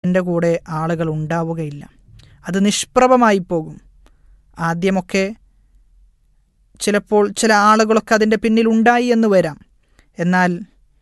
എൻ്റെ കൂടെ ആളുകൾ ഉണ്ടാവുകയില്ല അത് നിഷ്പ്രഭമായി പോകും ആദ്യമൊക്കെ ചിലപ്പോൾ ചില ആളുകളൊക്കെ അതിൻ്റെ പിന്നിൽ ഉണ്ടായി എന്ന് വരാം എന്നാൽ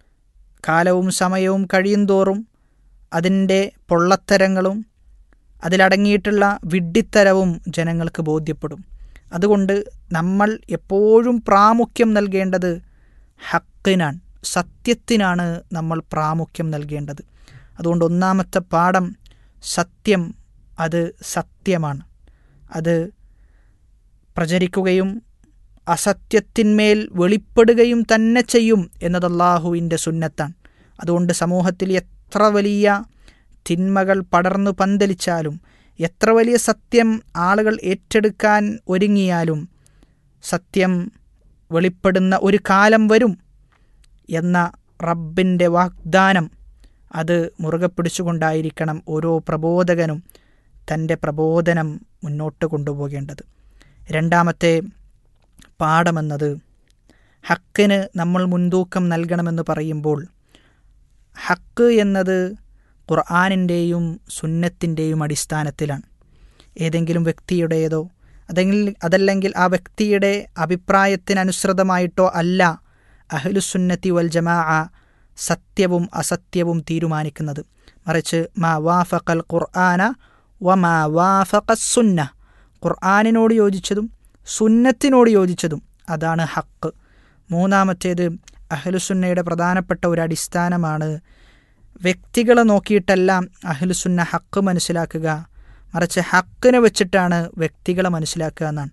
കാലവും സമയവും കഴിയുന്തോറും അതിൻ്റെ പൊള്ളത്തരങ്ങളും അതിലടങ്ങിയിട്ടുള്ള വിഡ്ഢിത്തരവും ജനങ്ങൾക്ക് ബോധ്യപ്പെടും അതുകൊണ്ട് നമ്മൾ എപ്പോഴും പ്രാമുഖ്യം നൽകേണ്ടത് ഹക്കിനാണ് സത്യത്തിനാണ് നമ്മൾ പ്രാമുഖ്യം നൽകേണ്ടത് അതുകൊണ്ട് ഒന്നാമത്തെ പാഠം സത്യം അത് സത്യമാണ് അത് പ്രചരിക്കുകയും അസത്യത്തിന്മേൽ വെളിപ്പെടുകയും തന്നെ ചെയ്യും എന്നത് അള്ളാഹുവിൻ്റെ സുന്നത്താണ് അതുകൊണ്ട് സമൂഹത്തിൽ എത്ര വലിയ തിന്മകൾ പടർന്നു പന്തലിച്ചാലും എത്ര വലിയ സത്യം ആളുകൾ ഏറ്റെടുക്കാൻ ഒരുങ്ങിയാലും സത്യം വെളിപ്പെടുന്ന ഒരു കാലം വരും എന്ന റബ്ബിൻ്റെ വാഗ്ദാനം അത് മുറുകെ പിടിച്ചുകൊണ്ടായിരിക്കണം ഓരോ പ്രബോധകനും തൻ്റെ പ്രബോധനം മുന്നോട്ട് കൊണ്ടുപോകേണ്ടത് രണ്ടാമത്തെ പാഠമെന്നത് ഹക്കിന് നമ്മൾ മുൻതൂക്കം നൽകണമെന്ന് പറയുമ്പോൾ ഹക്ക് എന്നത് ഖുർആാനിൻ്റെയും സുന്നത്തിൻ്റെയും അടിസ്ഥാനത്തിലാണ് ഏതെങ്കിലും വ്യക്തിയുടേതോ അതെങ്കിൽ അതല്ലെങ്കിൽ ആ വ്യക്തിയുടെ അഭിപ്രായത്തിനനുസൃതമായിട്ടോ അല്ല അഹ്ലുസുന്നത്തി വൽ ജമാ സത്യവും അസത്യവും തീരുമാനിക്കുന്നത് മറിച്ച് മാ വാഫഖൽ ഖുർആന വ മാ വാഫഖ സുന്ന ഖുർആാനിനോട് യോജിച്ചതും സുന്നത്തിനോട് യോജിച്ചതും അതാണ് ഹക്ക് മൂന്നാമത്തേത് അഹ്ലുസുന്നയുടെ പ്രധാനപ്പെട്ട ഒരു അടിസ്ഥാനമാണ് വ്യക്തികളെ നോക്കിയിട്ടല്ല അഹ്ലുസുന്ന ഹക്ക് മനസ്സിലാക്കുക മറിച്ച് ഹക്കിനെ വെച്ചിട്ടാണ് വ്യക്തികളെ മനസ്സിലാക്കുക എന്നാണ്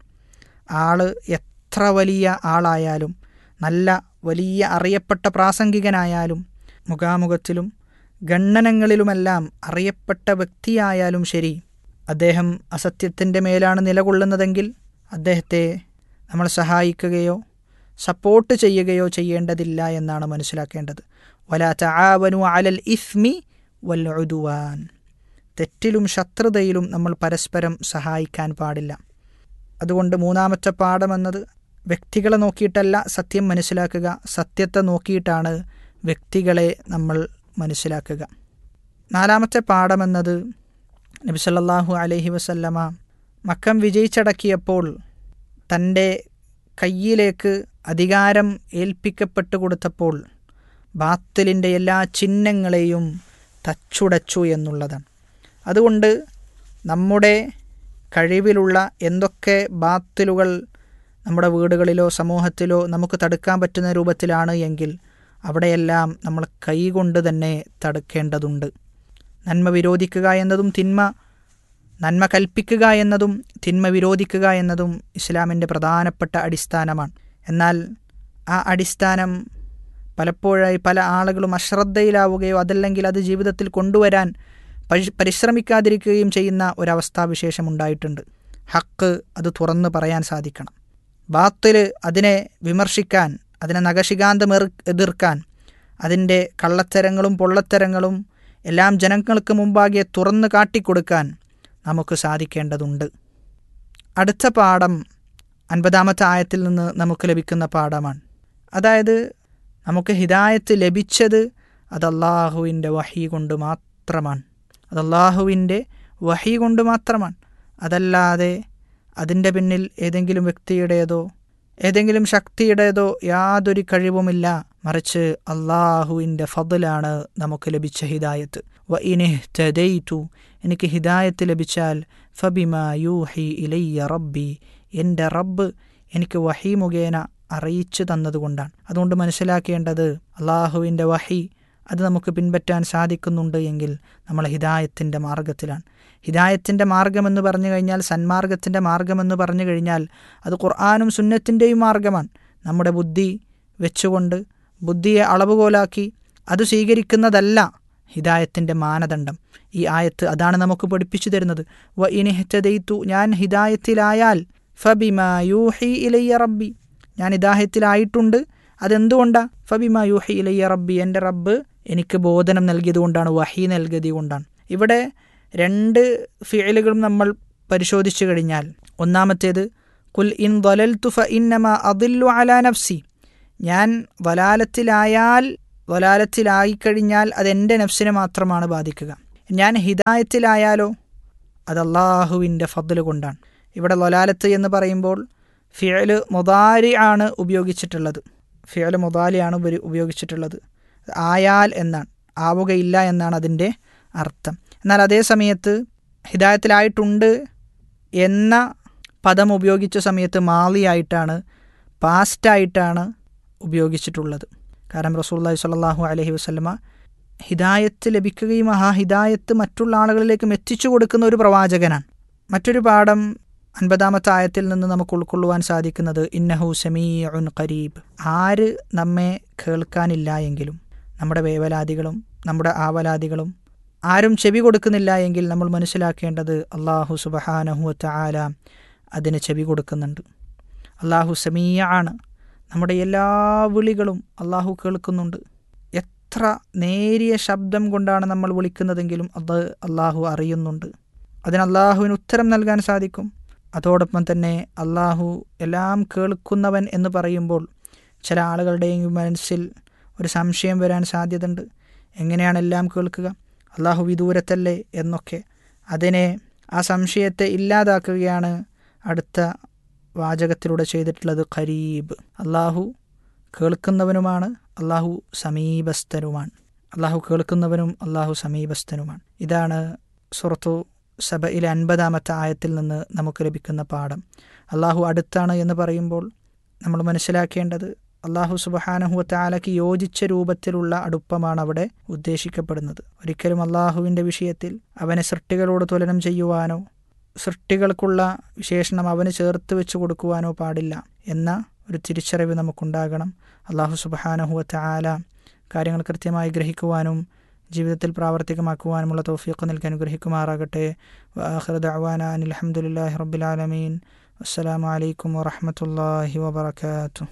ആള് എത്ര വലിയ ആളായാലും നല്ല വലിയ അറിയപ്പെട്ട പ്രാസംഗികനായാലും മുഖാമുഖത്തിലും ഗണ്ണനങ്ങളിലുമെല്ലാം അറിയപ്പെട്ട വ്യക്തിയായാലും ശരി അദ്ദേഹം അസത്യത്തിൻ്റെ മേലാണ് നിലകൊള്ളുന്നതെങ്കിൽ അദ്ദേഹത്തെ നമ്മൾ സഹായിക്കുകയോ സപ്പോർട്ട് ചെയ്യുകയോ ചെയ്യേണ്ടതില്ല എന്നാണ് മനസ്സിലാക്കേണ്ടത് വലാ തആവനു അലൽ ഇസ്മി വൽ ഉദുവാൻ തെറ്റിലും ശത്രുതയിലും നമ്മൾ പരസ്പരം സഹായിക്കാൻ പാടില്ല അതുകൊണ്ട് മൂന്നാമത്തെ പാഠമെന്നത് വ്യക്തികളെ നോക്കിയിട്ടല്ല സത്യം മനസ്സിലാക്കുക സത്യത്തെ നോക്കിയിട്ടാണ് വ്യക്തികളെ നമ്മൾ മനസ്സിലാക്കുക നാലാമത്തെ പാഠമെന്നത് നബി സല്ലല്ലാഹു അലൈഹി വസല്ലമ മക്കം വിജയിച്ചടക്കിയപ്പോൾ തൻ്റെ കയ്യിലേക്ക് അധികാരം ഏൽപ്പിക്കപ്പെട്ടു കൊടുത്തപ്പോൾ ബാത്തിലിൻ്റെ എല്ലാ ചിഹ്നങ്ങളെയും തച്ചുടച്ചു എന്നുള്ളതാണ് അതുകൊണ്ട് നമ്മുടെ കഴിവിലുള്ള എന്തൊക്കെ ബാത്തിലുകൾ നമ്മുടെ വീടുകളിലോ സമൂഹത്തിലോ നമുക്ക് തടുക്കാൻ പറ്റുന്ന രൂപത്തിലാണ് എങ്കിൽ അവിടെയെല്ലാം നമ്മൾ കൈകൊണ്ട് തന്നെ തടുക്കേണ്ടതുണ്ട് നന്മ വിരോധിക്കുക എന്നതും തിന്മ നന്മ കൽപ്പിക്കുക എന്നതും തിന്മ വിരോധിക്കുക എന്നതും ഇസ്ലാമിൻ്റെ പ്രധാനപ്പെട്ട അടിസ്ഥാനമാണ് എന്നാൽ ആ അടിസ്ഥാനം പലപ്പോഴായി പല ആളുകളും അശ്രദ്ധയിലാവുകയോ അതല്ലെങ്കിൽ അത് ജീവിതത്തിൽ കൊണ്ടുവരാൻ പരി പരിശ്രമിക്കാതിരിക്കുകയും ചെയ്യുന്ന ഒരവസ്ഥാവിശേഷം ഉണ്ടായിട്ടുണ്ട് ഹക്ക് അത് തുറന്നു പറയാൻ സാധിക്കണം ബാത്തിൽ അതിനെ വിമർശിക്കാൻ അതിനെ നഖശികാന്തം എതിർക്കാൻ അതിൻ്റെ കള്ളത്തരങ്ങളും പൊള്ളത്തരങ്ങളും എല്ലാം ജനങ്ങൾക്ക് മുമ്പാകെ തുറന്നു കാട്ടിക്കൊടുക്കാൻ നമുക്ക് സാധിക്കേണ്ടതുണ്ട് അടുത്ത പാഠം അൻപതാമത്തെ ആയത്തിൽ നിന്ന് നമുക്ക് ലഭിക്കുന്ന പാഠമാണ് അതായത് നമുക്ക് ഹിദായത്ത് ലഭിച്ചത് അത് അള്ളാഹുവിൻ്റെ വഹി കൊണ്ട് മാത്രമാണ് അത് അള്ളാഹുവിൻ്റെ വഹി കൊണ്ട് മാത്രമാണ് അതല്ലാതെ അതിൻ്റെ പിന്നിൽ ഏതെങ്കിലും വ്യക്തിയുടേതോ ഏതെങ്കിലും ശക്തിയുടേതോ യാതൊരു കഴിവുമില്ല മറിച്ച് അള്ളാഹുവിൻ്റെ ഫضലാണ് നമുക്ക് ലഭിച്ച ഹിദായത്ത് വ ഇനിഹ്തദൈതു എനിക്ക് ഹിദായത്ത് ലഭിച്ചാൽ ഫബിമ യൂഹി ഇലയ്യ റബ്ബി എൻ്റെ റബ്ബ് എനിക്ക് വഹി മുഖേന അറിയിച്ചു തന്നതുകൊണ്ടാണ് അതുകൊണ്ട് മനസ്സിലാക്കേണ്ടത് അള്ളാഹുവിൻ്റെ വഹി അത് നമുക്ക് പിൻപറ്റാൻ സാധിക്കുന്നുണ്ട് എങ്കിൽ നമ്മൾ ഹിദായത്തിൻ്റെ മാർഗത്തിലാണ് ഹിദായത്തിൻ്റെ മാർഗമെന്ന് പറഞ്ഞു കഴിഞ്ഞാൽ സന്മാർഗത്തിൻ്റെ മാർഗമെന്ന് പറഞ്ഞു കഴിഞ്ഞാൽ അത് ഖുർആാനും സുന്നത്തിൻ്റെയും മാർഗമാണ് നമ്മുടെ ബുദ്ധി വെച്ചുകൊണ്ട് ബുദ്ധിയെ അളവുകോലാക്കി അത് സ്വീകരിക്കുന്നതല്ല ഹിദായത്തിൻ്റെ മാനദണ്ഡം ഈ ആയത്ത് അതാണ് നമുക്ക് പഠിപ്പിച്ചു തരുന്നത് വ ഇനിഹ്തദൈത്തു ഞാൻ ഹിദായത്തിലായാൽ ഫബിമ യൂഹി ഇലയ്യ റബ്ബി ഞാൻ ഹിദായത്തിലായിട്ടുണ്ട് അതെന്തുകൊണ്ടാ ഫബിമ യൂഹി ഇലയ്യ റബ്ബി എൻ്റെ റബ്ബ് എനിക്ക് ബോധനം നൽകിയതുകൊണ്ടാണ് വഹി നൽകിയത് കൊണ്ടാണ് ഇവിടെ രണ്ട് ഫിയലുകളും നമ്മൾ പരിശോധിച്ചു കഴിഞ്ഞാൽ ഒന്നാമത്തേത് കുൽ ഇൻ ദലൽ തുഫ ഇന്നമ അതില്ലു അലാ നഫ്സി ഞാൻ വലാലത്തിലായാൽ വലാലത്തിലായിക്കഴിഞ്ഞാൽ അത് എൻ്റെ നഫ്സിനെ മാത്രമാണ് ബാധിക്കുക ഞാൻ ഹിദായത്തിലായാലോ അത് അള്ളാഹുവിൻ്റെ ഫضൽ കൊണ്ടാണ് ഇവിടെ ലൊലാലത്ത് എന്ന് പറയുമ്പോൾ ഫിയല് മുതാരി ആണ് ഉപയോഗിച്ചിട്ടുള്ളത് ഫിയല് മുതാലിയാണ് ഉപരി ഉപയോഗിച്ചിട്ടുള്ളത് ആയാൽ എന്നാണ് ആവുകയില്ല എന്നാണ് അതിൻ്റെ അർത്ഥം എന്നാൽ അതേ സമയത്ത് ഹിദായത്തിലായിട്ടുണ്ട് എന്ന പദം ഉപയോഗിച്ച സമയത്ത് മാലിയായിട്ടാണ് പാസ്റ്റായിട്ടാണ് ഉപയോഗിച്ചിട്ടുള്ളത് കാരണം റസൂല്ലാഹി സ്വല്ലല്ലാഹു അലൈഹി വസല്ലമ ഹിദായത്ത് ലഭിക്കുകയും ആ ഹിദായത്ത് മറ്റുള്ള ആളുകളിലേക്കും എത്തിച്ചു കൊടുക്കുന്ന ഒരു പ്രവാചകനാണ് മറ്റൊരു പാഠം അൻപതാമത്തെ ആയത്തിൽ നിന്ന് നമുക്ക് ഉൾക്കൊള്ളുവാൻ സാധിക്കുന്നത് ഇന്നഹു സമീഉൻ ഖരീബ് ആര് നമ്മെ കേൾക്കാനില്ല എങ്കിലും നമ്മുടെ വേവലാദികളും നമ്മുടെ ആവലാദികളും ആരും ചെവി കൊടുക്കുന്നില്ല എങ്കിൽ നമ്മൾ മനസ്സിലാക്കേണ്ടത് അള്ളാഹു സുബഹാനഹുവത്ത ആല അതിന് ചെവി കൊടുക്കുന്നുണ്ട് അള്ളാഹു സമീയ ആണ് നമ്മുടെ എല്ലാ വിളികളും അള്ളാഹു കേൾക്കുന്നുണ്ട് എത്ര നേരിയ ശബ്ദം കൊണ്ടാണ് നമ്മൾ വിളിക്കുന്നതെങ്കിലും അത് അള്ളാഹു അറിയുന്നുണ്ട് അതിന് അള്ളാഹുവിന് ഉത്തരം നൽകാൻ സാധിക്കും അതോടൊപ്പം തന്നെ അള്ളാഹു എല്ലാം കേൾക്കുന്നവൻ എന്ന് പറയുമ്പോൾ ചില ആളുകളുടെയും മനസ്സിൽ ഒരു സംശയം വരാൻ സാധ്യതയുണ്ട് എങ്ങനെയാണ് എല്ലാം കേൾക്കുക അള്ളാഹു വിദൂരത്തല്ലേ എന്നൊക്കെ അതിനെ ആ സംശയത്തെ ഇല്ലാതാക്കുകയാണ് അടുത്ത വാചകത്തിലൂടെ ചെയ്തിട്ടുള്ളത് ഖരീബ് അള്ളാഹു കേൾക്കുന്നവനുമാണ് അള്ളാഹു സമീപസ്ഥനുമാണ് അള്ളാഹു കേൾക്കുന്നവനും അള്ളാഹു സമീപസ്ഥനുമാണ് ഇതാണ് സുറത്തു സഭയിലെ അൻപതാമത്തെ ആയത്തിൽ നിന്ന് നമുക്ക് ലഭിക്കുന്ന പാഠം അള്ളാഹു അടുത്താണ് എന്ന് പറയുമ്പോൾ നമ്മൾ മനസ്സിലാക്കേണ്ടത് അള്ളാഹു സുബഹാനഹുവത്താലയ്ക്ക് യോജിച്ച രൂപത്തിലുള്ള അടുപ്പമാണ് അവിടെ ഉദ്ദേശിക്കപ്പെടുന്നത് ഒരിക്കലും അള്ളാഹുവിൻ്റെ വിഷയത്തിൽ അവനെ സൃഷ്ടികളോട് തുലനം ചെയ്യുവാനോ സൃഷ്ടികൾക്കുള്ള വിശേഷണം അവന് ചേർത്ത് വെച്ച് കൊടുക്കുവാനോ പാടില്ല എന്ന ഒരു തിരിച്ചറിവ് നമുക്കുണ്ടാകണം അള്ളാഹു സുബഹാനഹുവത്ത ആല കാര്യങ്ങൾ കൃത്യമായി ഗ്രഹിക്കുവാനും ജീവിതത്തിൽ പ്രാവർത്തികമാക്കുവാനുമുള്ള തൗഫീഖ് നൽകി അനുഗ്രഹിക്കുമാറാകട്ടെ വാഹൃദാന അനിൽ അഹമ്മദില്ലാഹി റബ്ബിലാലമീൻ അസ്സലാമു അലൈക്കും വറഹമത്തല്ലാഹി വബർക്കാത്തു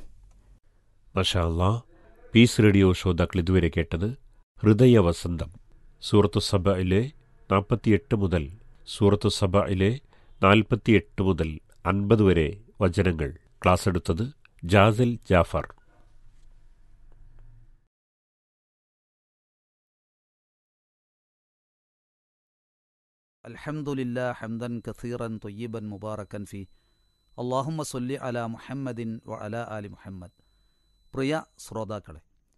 മഷാല്ലാ പീസ് റേഡിയോ ശ്രോതാക്കൾ ഇതുവരെ കേട്ടത് ഹൃദയ വസന്തം സൂറത്തു സബയിലെ നാൽപ്പത്തിയെട്ട് മുതൽ സൂറത്തു സബയിലെ നാൽപ്പത്തിയെട്ട് മുതൽ അൻപത് വരെ വചനങ്ങൾ ക്ലാസ് എടുത്തത് ജാസിൽ ജാഫർ الحمد لله حمدا كثيرا طيبا مباركا فيه اللهم صل على محمد وعلى آل മുഹമ്മദ് പ്രിയ ശ്രോതാക്കളെ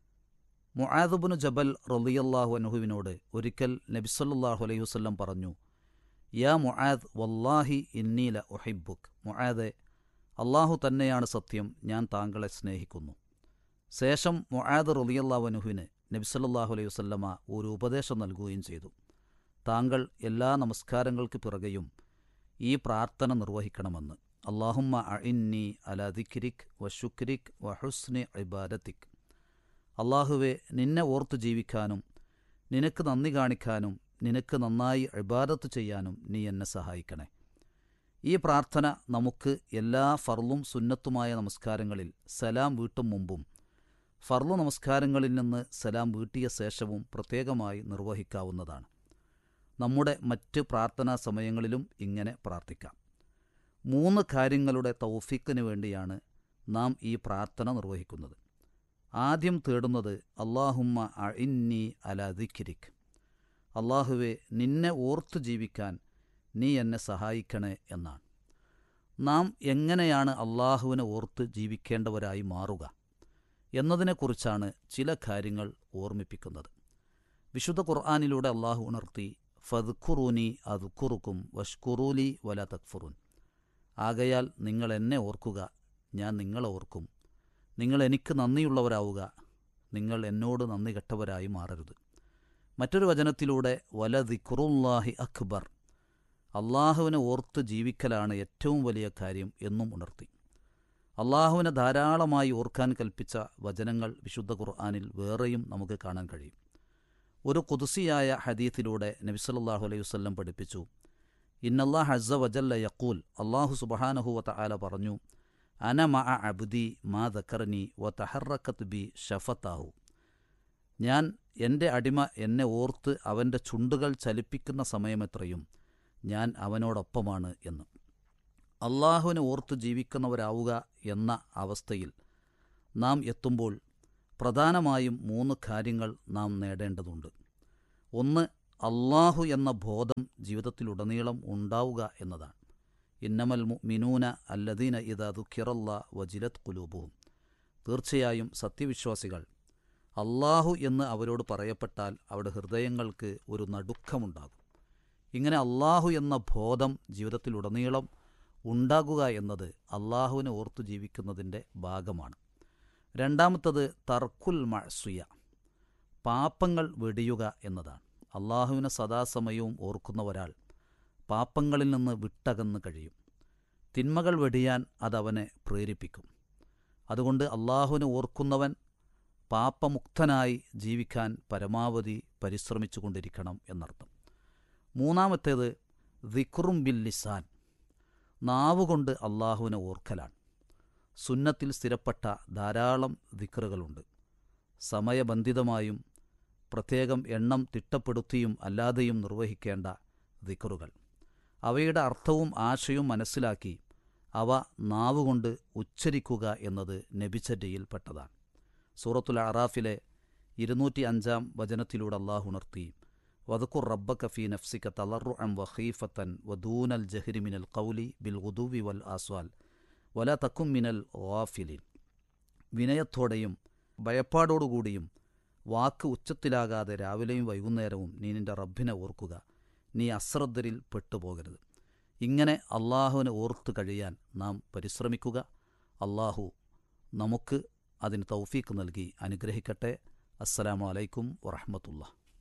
മുആദുബിന് ജബൽ റളിയല്ലാഹു അൻഹുവിനോട് ഒരിക്കൽ നബിസല്ലാഹു അലൈഹി വസല്ലം പറഞ്ഞു യാ മുആദ് വല്ലാഹി ഇന്നീല ഒഹിബുക്ക് മുആദെ അള്ളാഹു തന്നെയാണ് സത്യം ഞാൻ താങ്കളെ സ്നേഹിക്കുന്നു ശേഷം മുആദ് റളിയല്ലാഹു അൻഹുവിന് നബിസല്ലാഹു അലൈഹി വസല്ലമ ഒരു ഉപദേശം നൽകുകയും ചെയ്തു താങ്കൾ എല്ലാ നമസ്കാരങ്ങൾക്ക് പിറകെയും ഈ പ്രാർത്ഥന നിർവഹിക്കണമെന്ന് അള്ളാഹുമ്മ അഇന്നി അല ദിഖിരിക് വഷുക്രിക് വഹുസ്നി ഇബാദത്തിക് അള്ളാഹുവെ നിന്നെ ഓർത്തു ജീവിക്കാനും നിനക്ക് നന്ദി കാണിക്കാനും നിനക്ക് നന്നായി ഇബാദത്ത് ചെയ്യാനും നീ എന്നെ സഹായിക്കണേ ഈ പ്രാർത്ഥന നമുക്ക് എല്ലാ ഫർളും സുന്നത്തുമായ നമസ്കാരങ്ങളിൽ സലാം വീട്ടും മുമ്പും ഫർളു നമസ്കാരങ്ങളിൽ നിന്ന് സലാം വീട്ടിയ ശേഷവും പ്രത്യേകമായി നിർവഹിക്കാവുന്നതാണ് നമ്മുടെ മറ്റ് പ്രാർത്ഥനാ സമയങ്ങളിലും ഇങ്ങനെ പ്രാർത്ഥിക്കാം മൂന്ന് കാര്യങ്ങളുടെ തൗഫീക്കിന് വേണ്ടിയാണ് നാം ഈ പ്രാർത്ഥന നിർവഹിക്കുന്നത് ആദ്യം തേടുന്നത് അള്ളാഹുമ്മ അഇന്നി അല ദിഖിരിക് അള്ളാഹുവെ നിന്നെ ഓർത്തു ജീവിക്കാൻ നീ എന്നെ സഹായിക്കണേ എന്നാണ് നാം എങ്ങനെയാണ് അള്ളാഹുവിനെ ഓർത്ത് ജീവിക്കേണ്ടവരായി മാറുക എന്നതിനെക്കുറിച്ചാണ് ചില കാര്യങ്ങൾ ഓർമ്മിപ്പിക്കുന്നത് വിശുദ്ധ ഖുർആാനിലൂടെ അള്ളാഹു ഉണർത്തി ഫദ്ഖുറൂനി അദ്ഖുറുക്കും വഷ്കുറൂലി വല തക്ഫുറുൻ ആകയാൽ നിങ്ങൾ എന്നെ ഓർക്കുക ഞാൻ നിങ്ങളെ ഓർക്കും നിങ്ങൾ എനിക്ക് നന്ദിയുള്ളവരാവുക നിങ്ങൾ എന്നോട് നന്ദി കെട്ടവരായി മാറരുത് മറ്റൊരു വചനത്തിലൂടെ വല ദിഖുറുല്ലാഹി അക്ബർ അള്ളാഹുവിനെ ഓർത്ത് ജീവിക്കലാണ് ഏറ്റവും വലിയ കാര്യം എന്നും ഉണർത്തി അള്ളാഹുവിനെ ധാരാളമായി ഓർക്കാൻ കൽപ്പിച്ച വചനങ്ങൾ വിശുദ്ധ ഖുർആാനിൽ വേറെയും നമുക്ക് കാണാൻ കഴിയും ഒരു കുതുസിയായ ഹദീത്തിലൂടെ നബിസല്ലാഹു അലൈഹി വസ്ല്ലം പഠിപ്പിച്ചു ഇന്നല്ലാഹ് ഹസ്സ വജല്ല യക്കൂൽ അള്ളാഹു സുബഹാനഹുവത്ത ആല പറഞ്ഞു അന മ അബുദി മാ ദക്കർനി വ തഹറക്കത്ത് ബി ഷഫത്താഹു ഞാൻ എൻ്റെ അടിമ എന്നെ ഓർത്ത് അവൻ്റെ ചുണ്ടുകൾ ചലിപ്പിക്കുന്ന സമയമെത്രയും ഞാൻ അവനോടൊപ്പമാണ് എന്ന് അള്ളാഹുവിനെ ഓർത്ത് ജീവിക്കുന്നവരാവുക എന്ന അവസ്ഥയിൽ നാം എത്തുമ്പോൾ പ്രധാനമായും മൂന്ന് കാര്യങ്ങൾ നാം നേടേണ്ടതുണ്ട് ഒന്ന് അള്ളാഹു എന്ന ബോധം ജീവിതത്തിലുടനീളം ഉണ്ടാവുക എന്നതാണ് ഇന്നമൽ മിനൂന അല്ലദീന ഇദ ദുഃഖിറല്ല വജിലത് കുലൂബുവും തീർച്ചയായും സത്യവിശ്വാസികൾ അള്ളാഹു എന്ന് അവരോട് പറയപ്പെട്ടാൽ അവരുടെ ഹൃദയങ്ങൾക്ക് ഒരു നടുക്കമുണ്ടാകും ഇങ്ങനെ അള്ളാഹു എന്ന ബോധം ജീവിതത്തിലുടനീളം ഉണ്ടാകുക എന്നത് അള്ളാഹുവിനെ ഓർത്തു ജീവിക്കുന്നതിൻ്റെ ഭാഗമാണ് രണ്ടാമത്തത് തർക്കുൽ മഴസുയ പാപ്പങ്ങൾ വെടിയുക എന്നതാണ് അള്ളാഹുവിനെ സദാസമയവും ഓർക്കുന്ന ഒരാൾ പാപ്പങ്ങളിൽ നിന്ന് വിട്ടകന്ന് കഴിയും തിന്മകൾ വെടിയാൻ അതവനെ പ്രേരിപ്പിക്കും അതുകൊണ്ട് അള്ളാഹുവിനെ ഓർക്കുന്നവൻ പാപമുക്തനായി ജീവിക്കാൻ പരമാവധി പരിശ്രമിച്ചു കൊണ്ടിരിക്കണം എന്നർത്ഥം മൂന്നാമത്തേത് ദിക്റും ബിൽ ലിസാൻ നാവുകൊണ്ട് അള്ളാഹുവിനെ ഓർക്കലാണ് സുന്നത്തിൽ സ്ഥിരപ്പെട്ട ധാരാളം ദിക്റുകളുണ്ട് സമയബന്ധിതമായും പ്രത്യേകം എണ്ണം തിട്ടപ്പെടുത്തിയും അല്ലാതെയും നിർവഹിക്കേണ്ട ദിക്റുകൾ അവയുടെ അർത്ഥവും ആശയവും മനസ്സിലാക്കി അവ നാവുകൊണ്ട് ഉച്ചരിക്കുക എന്നത് നബിച്ചര്യയിൽപ്പെട്ടതാണ് സൂറത്തുൽ അറാഫിലെ ഇരുന്നൂറ്റി അഞ്ചാം വചനത്തിലൂടെ അള്ളാഹു ഉണർത്തി വദക്കുർ റബ്ബക ഫീ നഫ്സിക തളറു അം വഖീഫത്തൻ വദൂനൽ ജഹ്രി മിനൽ ഖൗലി ബിൽ ഉദുവി വൽ ആസ്വാൽ വല തക്കും മിനൽ ഗാഫിലിൻ വിനയത്തോടെയും ഭയപ്പാടോടുകൂടിയും വാക്ക് ഉച്ചത്തിലാകാതെ രാവിലെയും വൈകുന്നേരവും നീ നിന്റെ റബ്ബിനെ ഓർക്കുക നീ അശ്രദ്ധരിൽ പെട്ടുപോകരുത് ഇങ്ങനെ അള്ളാഹുവിനെ ഓർത്ത് കഴിയാൻ നാം പരിശ്രമിക്കുക അള്ളാഹു നമുക്ക് അതിന് തൗഫീക്ക് നൽകി അനുഗ്രഹിക്കട്ടെ അസ്സലാമു അലൈക്കും വറഹമത്തുള്ള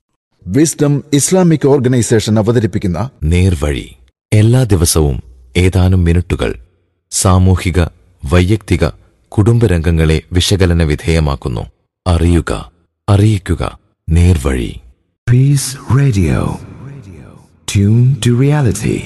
വിസ്ഡം ഇസ്ലാമിക് ഓർഗനൈസേഷൻ അവതരിപ്പിക്കുന്ന നേർവഴി എല്ലാ ദിവസവും ഏതാനും മിനിറ്റുകൾ സാമൂഹിക വൈയക്തിക കുടുംബരംഗങ്ങളെ വിശകലന വിധേയമാക്കുന്നു അറിയുക അറിയിക്കുക നേർവഴി Peace Radio. Tune to reality.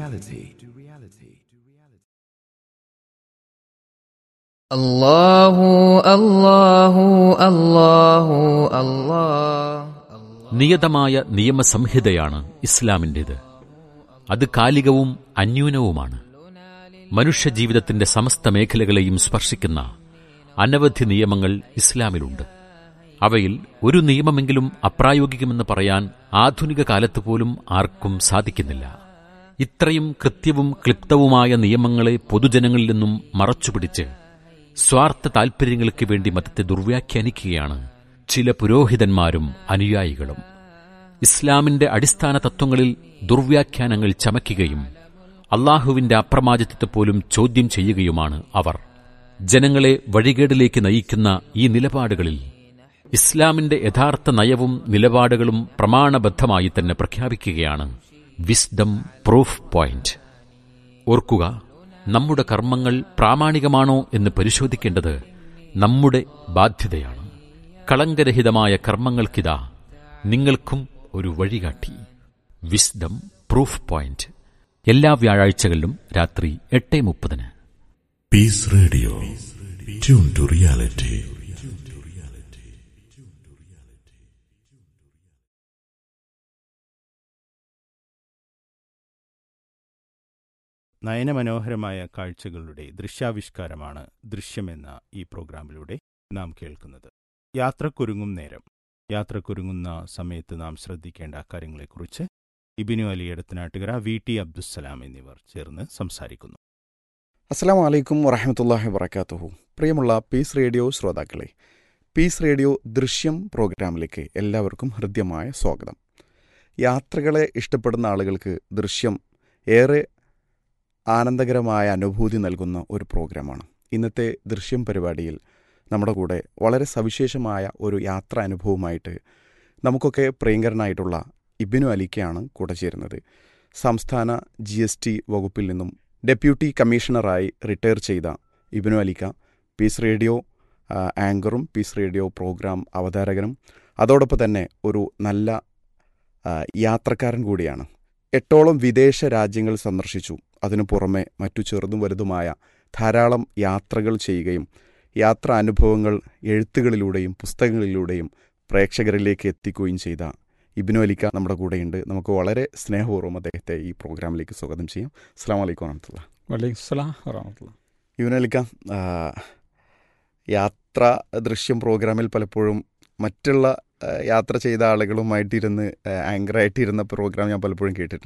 الله الله الله الله നിയതമായ നിയമസംഹിതയാണ് ഇസ്ലാമിൻ്റേത് അത് കാലികവും അന്യൂനവുമാണ് മനുഷ്യജീവിതത്തിന്റെ സമസ്ത മേഖലകളെയും സ്പർശിക്കുന്ന അനവധി നിയമങ്ങൾ ഇസ്ലാമിലുണ്ട് അവയിൽ ഒരു നിയമമെങ്കിലും അപ്രായോഗികമെന്ന് പറയാൻ ആധുനിക കാലത്ത് പോലും ആർക്കും സാധിക്കുന്നില്ല ഇത്രയും കൃത്യവും ക്ലിപ്തവുമായ നിയമങ്ങളെ പൊതുജനങ്ങളിൽ നിന്നും മറച്ചുപിടിച്ച് സ്വാർത്ഥ താൽപര്യങ്ങൾക്ക് വേണ്ടി മതത്തെ ദുർവ്യാഖ്യാനിക്കുകയാണ് ചില പുരോഹിതന്മാരും അനുയായികളും ഇസ്ലാമിന്റെ അടിസ്ഥാന തത്വങ്ങളിൽ ദുർവ്യാഖ്യാനങ്ങൾ ചമയ്ക്കുകയും അള്ളാഹുവിന്റെ അപ്രമാദിത്വത്തെ പോലും ചോദ്യം ചെയ്യുകയുമാണ് അവർ ജനങ്ങളെ വഴികേടിലേക്ക് നയിക്കുന്ന ഈ നിലപാടുകളിൽ ഇസ്ലാമിന്റെ യഥാർത്ഥ നയവും നിലപാടുകളും പ്രമാണബദ്ധമായി തന്നെ പ്രഖ്യാപിക്കുകയാണ് വിസ്ഡം പ്രൂഫ് പോയിന്റ് ഓർക്കുക നമ്മുടെ കർമ്മങ്ങൾ പ്രാമാണികമാണോ എന്ന് പരിശോധിക്കേണ്ടത് നമ്മുടെ ബാധ്യതയാണ് കളങ്കരഹിതമായ കർമ്മങ്ങൾക്കിതാ നിങ്ങൾക്കും ഒരു വഴികാട്ടി വിസ്ഡം പ്രൂഫ് പോയിന്റ് എല്ലാ വ്യാഴാഴ്ചകളിലും രാത്രി എട്ട് മുപ്പതിന് Peace Radio. Tune to reality. നയനമനോഹരമായ കാഴ്ചകളുടെ ദൃശ്യാവിഷ്കാരമാണ് ദൃശ്യമെന്ന ഈ പ്രോഗ്രാമിലൂടെ നാം കേൾക്കുന്നത് യാത്രക്കൊരുങ്ങും നേരം യാത്രക്കൊരുങ്ങുന്ന സമയത്ത് നാം ശ്രദ്ധിക്കേണ്ട കാര്യങ്ങളെക്കുറിച്ച് ഇബിനു അലി എടത്തനാട്ടുകര വി ടി അബ്ദുസ്സലാം എന്നിവർ ചേർന്ന് സംസാരിക്കുന്നു അസ്സാം വലൈക്കും വറഹമത്തല്ലാഹി വബർക്കാത്തുഹു പ്രിയമുള്ള പീസ് റേഡിയോ ശ്രോതാക്കളെ പീസ് റേഡിയോ ദൃശ്യം പ്രോഗ്രാമിലേക്ക് എല്ലാവർക്കും ഹൃദ്യമായ സ്വാഗതം യാത്രകളെ ഇഷ്ടപ്പെടുന്ന ആളുകൾക്ക് ദൃശ്യം ഏറെ ആനന്ദകരമായ അനുഭൂതി നൽകുന്ന ഒരു പ്രോഗ്രാമാണ് ഇന്നത്തെ ദൃശ്യം പരിപാടിയിൽ നമ്മുടെ കൂടെ വളരെ സവിശേഷമായ ഒരു യാത്രാ അനുഭവമായിട്ട് നമുക്കൊക്കെ പ്രിയങ്കരനായിട്ടുള്ള ഇബിനു അലിക്കയാണ് കൂടെ ചേരുന്നത് സംസ്ഥാന ജി എസ് ടി വകുപ്പിൽ നിന്നും ഡെപ്യൂട്ടി കമ്മീഷണറായി റിട്ടയർ ചെയ്ത ഇബിനു അലിക്ക പീസ് റേഡിയോ ആ, ആങ്കറും പീസ് റേഡിയോ പ്രോഗ്രാം അവതാരകനും അതോടൊപ്പം തന്നെ ഒരു നല്ല ആ, യാത്രക്കാരൻ കൂടിയാണ് എട്ടോളം വിദേശ രാജ്യങ്ങൾ സന്ദർശിച്ചു അതിനു പുറമെ മറ്റു ചെറുതും വലുതുമായ ധാരാളം യാത്രകൾ ചെയ്യുകയും യാത്രാ അനുഭവങ്ങൾ എഴുത്തുകളിലൂടെയും പുസ്തകങ്ങളിലൂടെയും പ്രേക്ഷകരിലേക്ക് എത്തിക്കുകയും ചെയ്ത ഇബിനു അലിക്ക നമ്മുടെ കൂടെയുണ്ട് നമുക്ക് വളരെ സ്നേഹപൂർവ്വം അദ്ദേഹത്തെ ഈ പ്രോഗ്രാമിലേക്ക് സ്വാഗതം ചെയ്യാം അസ്സാം വലൈക്കും വറഹമത്തുള്ള വലൈക്കുസ്സലാം വറഹമത്തുള്ള ഇബിനു അലിക്ക ആ, യാത്ര ദൃശ്യം പ്രോഗ്രാമിൽ പലപ്പോഴും മറ്റുള്ള യാത്ര ചെയ്ത ആളുകളുമായിട്ടിരുന്ന് ആങ്കറായിട്ടിരുന്ന പ്രോഗ്രാം ഞാൻ പലപ്പോഴും കേട്ടിട്ടുണ്ട്